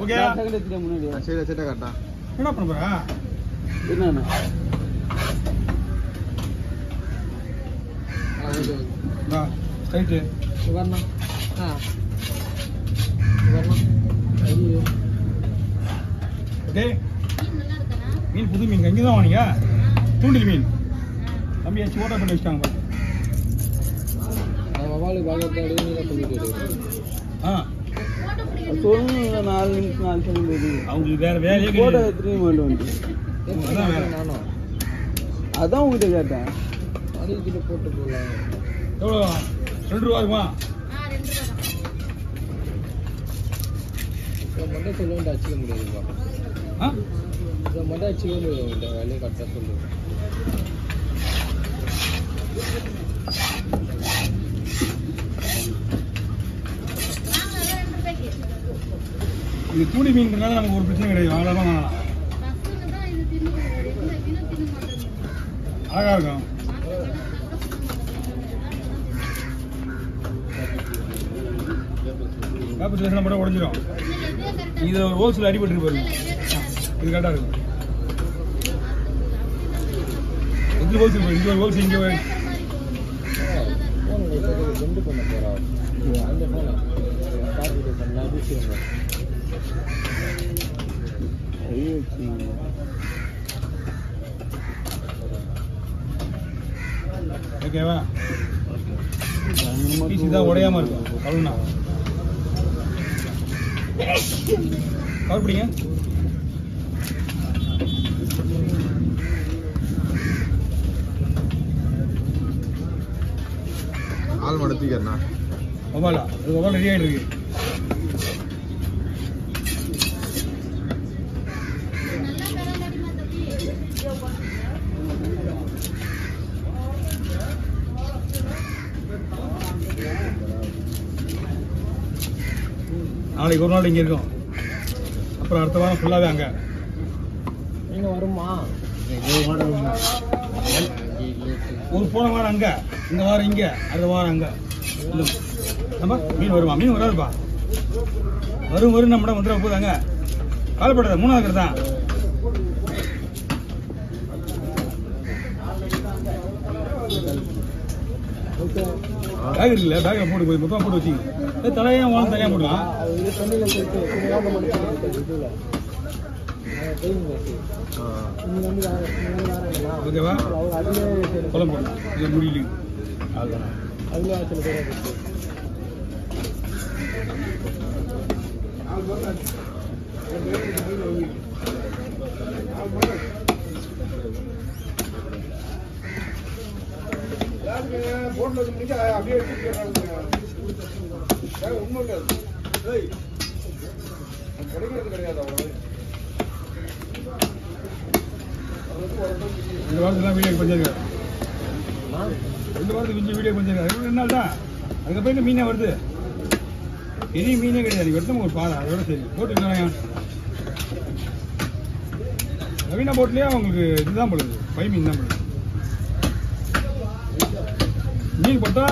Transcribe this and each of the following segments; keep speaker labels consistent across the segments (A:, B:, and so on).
A: Okay
B: second எடுத்துட்டு முன்னாடி
C: சரி செட்டை காட்டா
A: என்ன பண்ண போறா
B: என்னண்ணா
A: ஸ்ட்ரைட்டு
B: வரணும் ஆ வரணும் ஐயோ
A: ஓகே மீன் புது மீன் இங்கே தான் வாங்க தூண்டில் மீன் தம்பி வச்சு ஓட்டர் பண்ணி வச்சுட்டாங்க பாரு
B: வவாலு பாக்கிறத நீங்க சொல்லிட்டு இருக்கு
A: ஆ
B: சொல்லுங்க நாலு நிமிஷம் நாலு செகண்ட் இது
A: அவங்களுக்கு வேற வேலையே
B: போட்டோ
A: கிடையாது
B: எடுத்துட்டு வேண்டும் வந்து
A: அதான் வேலை.
B: நானும் அதான் உங்ககிட்ட கேட்டேன் அடிக்கிட்ட போட்டு போகலாம்
A: எவ்வளோ ரெண்டு ரூபா இருக்குமா
B: இதை மட்டும் சொல்ல வேண்டிய அச்சிக்க முடியாதுப்பா
A: ஆ
B: இதை மட்டும் அச்சிக்க முடியாது உங்கள்கிட்ட வேலையை கரெக்டாக சொல்லு
A: இது தூண்டி மீன்கிறனால நமக்கு ஒரு பிரச்சனை கிடையாது வாங்கலாம் வாங்கலாம் அழகா இருக்கும் வேப்ப ஸ்டேஷன் மட்டும் உடஞ்சிரும் இது ஒரு ஹோல்சேல் அடிபட்டு பாருங்க இது கரெக்டாக இருக்கும் இது ஹோல்சேல் இங்கே ஒரு ஹோல்சேல் இங்கே ஒரு-
B: ஃபோன் ரெண்டு பண்ண போகிறா அந்த ஃபோனை கார் வீடியோ பண்ணலாம் பேசுகிறேன் ஐயோ
A: ஓகேவா பீஸ் இதாக உடையாம இருக்கும் கழுவுனா கவர் பிடிங்க
C: ஆள் மடத்திக்கிறண்ணா
A: மொபைலா அது மொபைல் ரெடி ஆகிட்டு இருக்கு நாளைக்கு ஒரு நாள் இங்கே இருக்கும் அப்புறம் அடுத்த வாரம் ஃபுல்லாகவே அங்கே
B: நீங்க வருமா
A: ஒரு போன வாரம் அங்கே இந்த வாரம் இங்கே அடுத்த வாரம் அங்கே இல்லை நம்ம மீன் வருமா மீன் வராதுப்பா வரும் வரும் நம்ம வந்துட போதாங்க காலப்படாத மூணாவது கடை தான்
B: ஓகே
A: பேக் இருக்குல்ல பேக்கை போட்டு போய் மொத்தமாக போட்டு வச்சிங்க ஏ தலையாக வாங்க தலையாக போடலாம்
B: இது தண்ணியில் போயிட்டு இது வாங்க மாட்டேன் இதுல ட்ரெயின் பஸ் நீங்க வந்து வேற நீங்க வந்து வேறங்களா
A: ஓகேவா
B: அவங்க அதுலேயே சரி
A: குழம்பு போடணும் இது முடியல அதுதான்
B: அதுலேயே சில பேர் இருக்கு
A: ரெண்டு வாரத்துலாம் வீடியோ பண்ணிருக்காரு ரெண்டு வாரத்துக்கு மிஞ்சி வீடியோ பண்ணிருக்காரு ரெண்டு நாள் தான் அதுக்கப்புறம் என்ன மீனே வருது பெரிய மீனே கிடையாது வெட்டම ஒரு பாறை அதோட சரி போட்டுருக்காங்க நவீன போட்லயே அவங்களுக்கு இதுதான் போடுது பை மீன் தான் போடுது மீன் போட்டா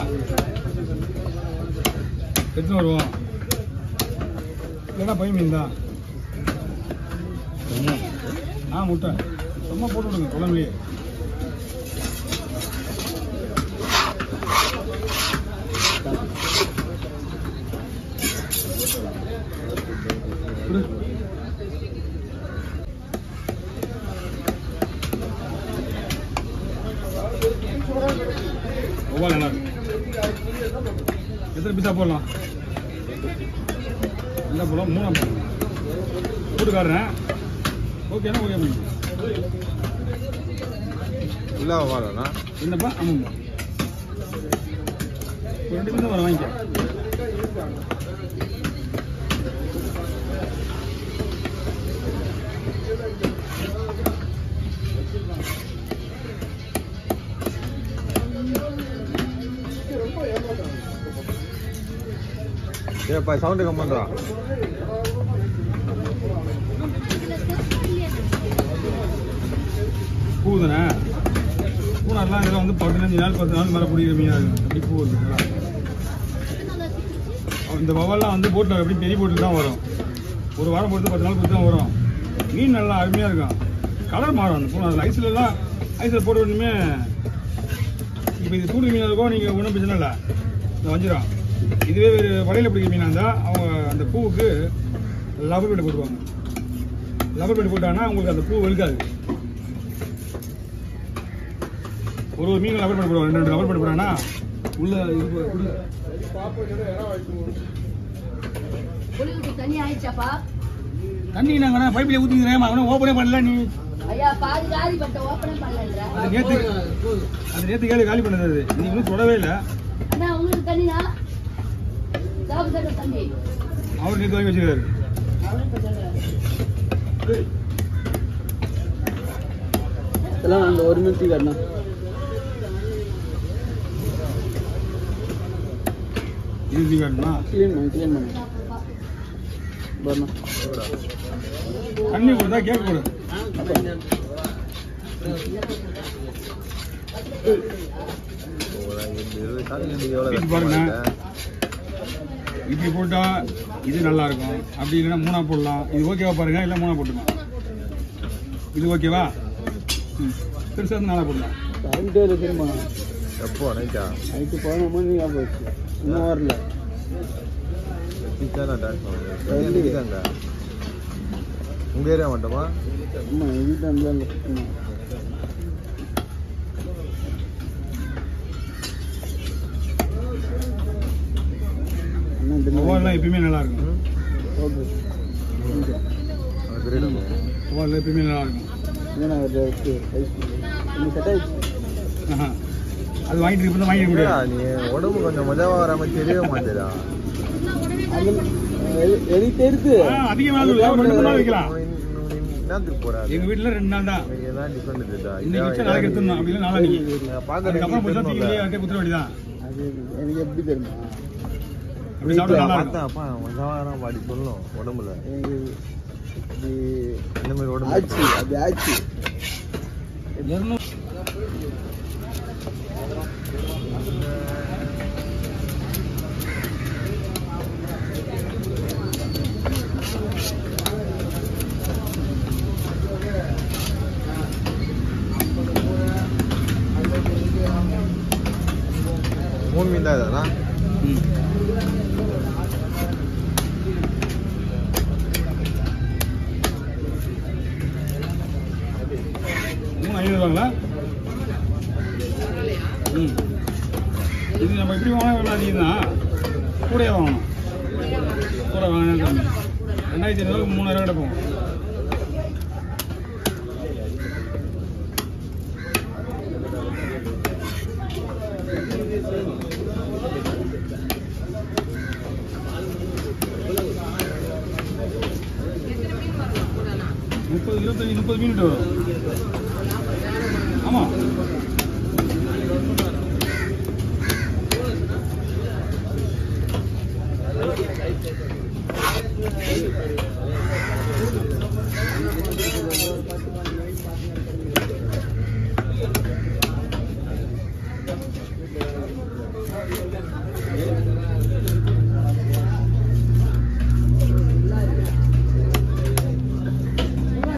A: எடுத்து வருவோம் இல்லைன்னா பை மீன் தான் ஆ முட்டை சும்மா போட்டு விடுங்க குழம்புலையே விடு. ஒவ்வொரு நல்லா இருக்கு எத்தனை பீஸா போடலாம் என்ன போடலாம் மூணா போடலாம் போட்டுக்காரன் ஓகேண்ணா ஓகே பண்ணிக்கலாம்
C: இல்லை வாடண்ணா
A: என்னப்பா ஆமாம்மா ஒரு ரெண்டு மீன் வர வாங்கிக்க
C: ஏப்பா சவுண்டு கம்மன்றா
A: பூ தானே பூ நல்லா இதெல்லாம் வந்து பதினஞ்சு நாள் பத்து நாள் மேலே பிடிக்கிற மீனாக இருக்கும் அப்படி பூ இருக்கு நல்லா இந்த வவல்லாம் வந்து போட்டில் எப்படி பெரிய போட்டில் தான் வரும் ஒரு வாரம் பொறுத்து பத்து நாள் பொறுத்து தான் வரும் மீன் நல்லா அருமையாக இருக்கும் கலர் மாறும் அந்த பூனை அதில் ஐஸ்லலாம் ஐஸில் போட்டு உடனே இப்போ இது தூண்டில் மீன் இருக்கோ நீங்கள் ஒன்றும் பிரச்சனை இல்லை இந்த வஞ்சிரம் இதுவே ஒரு வலையில் பிடிக்கிற மீனாக இருந்தால் அவங்க அந்த பூவுக்கு லவர் பேண்ட் போட்டுருவாங்க லவர் பேண்ட் போட்டாங்கன்னா உங்களுக்கு அந்த பூ வெளுக்காது ஒரு ஒரு மீன் லவர் பேண்ட் போடுவாங்க ரெண்டு ரெண்டு லவர் பேண்ட் போட்டாங்கன்னா உள்ள இது போ- உள்ள
D: குளிருக்கு தண்ணி ஆயிடுச்சாப்பா
A: தண்ணி நாங்கள் பைப்பில் ஊற்றிக்கிறேன் அவனை ஓப்பனே பண்ணல நீ
D: ஐயா பாதி காதி பட்ட ஓப்பனே பண்ணல
A: அது நேற்று அது நேற்று கேள்வி காலி பண்ணது அது நீ இன்னும் தொடவே இல்லை
D: அண்ணா உங்களுக்கு தண்ணினா சாப்பு தட்ட தண்ணி
A: அவர் நேற்று வாங்கி வச்சிருக்காரு
D: அவனுக்கு சொல்லுங்க
B: இதெல்லாம் அந்த ஒரு நிமிஷம் காட்டணும்
A: இது நீ வேணுமா
B: க்ளீன் பண்ணு க்ளீன் பண்ணு வரணும்
A: தண்ணி கொடுத்தா கேக் கொடு
C: ஒரு இருபது கால் எவ்வளோ
A: இது பாருங்க. இப்படி போட்டா இது நல்லா இருக்கும் அப்படி இல்லைன்னா மூணா போடலாம் இது ஓகேவா பாருங்க இல்லை மூணா போட்டுமா இது ஓகேவா ம் பெருசாக இருந்து நாளாக போடலாம்
B: கரண்ட் இல்லை திரும்ப
C: எப்போ நைட்டா
B: நைட்டு பதினொரு மணி ஞாபகம் போச்சு இன்னும் வரல
C: டீச்சர் தான் டான்ஸ் பண்ணுறேன் நிற்கிறாங்க உங்கள் ஏரியா மட்டுமா
B: ஆமா எங்கள் வீட்டில் இருந்தாலும் இல்லை அண்ணா
A: ஒவ்வொருலாம் எப்பயுமே நல்லா இருக்கும்
B: ஓகே
C: அந்த பெரிய
A: ஒவ்வொரு எப்பயுமே நல்லா இருக்கும்
B: இதான் நான் ஓகே ரைஸ் இன்னும் செட் ஆயிடுச்சு
A: ஆஹா. அது வாங்கிட்டு இப்போ தான் வாங்கிக்க முடியாது
C: நீ உடம்பு கொஞ்சம் மஜாவா வர மாதிரி தெரியவே மாட்டேதா
B: அது எ- எனக்கு தெரியுது
A: ஆ, அதிகமாக இல்லை, ஒரு ரெண்டு மூணு நாள் வைக்கலாம்
C: என்னத்துக்கு போறா
A: எங்கள் வீட்டில் ரெண்டு நாள் தான்
C: தான் டிஃபரெண்ட் இருக்குதா
A: இன்னைக்கு வச்சு நாளைக்கு எடுத்துடணும் அப்படி இல்லை நாளைக்கு அதுக்கப்புறம் போய் தான்
C: பாக்க
A: தீவிலே அட்டை குத்துற வேண்டியதான்
B: அது எனக்கு எப்படி தெரியுமா
A: அப்படி சாப்பிட்டா நல்லா
C: பார்த்தா
A: இருக்கும்
C: அப்பா மஜாவா பாடி சொல்லணும் உடம்புல
B: எனக்கு இது
C: இந்த மாதிரி உடம்பு
B: ஆச்சு அது ஆச்சு
A: இரநூறு
C: மூணு மீன் தான் இதா
A: ம் மூணு ஐநூறுவாங்களா ம் இது நம்ம எப்படி வாங்க வேலை அதிகம் தான் கூடயே வாங்கணும் கூட வாங்கினா ரெண்டாயிரத்தி ஐநூறுக்கு மூணாயிரம் கிடக்கும் முப்பது இருபத்தஞ்சி முப்பது மீன் வரும்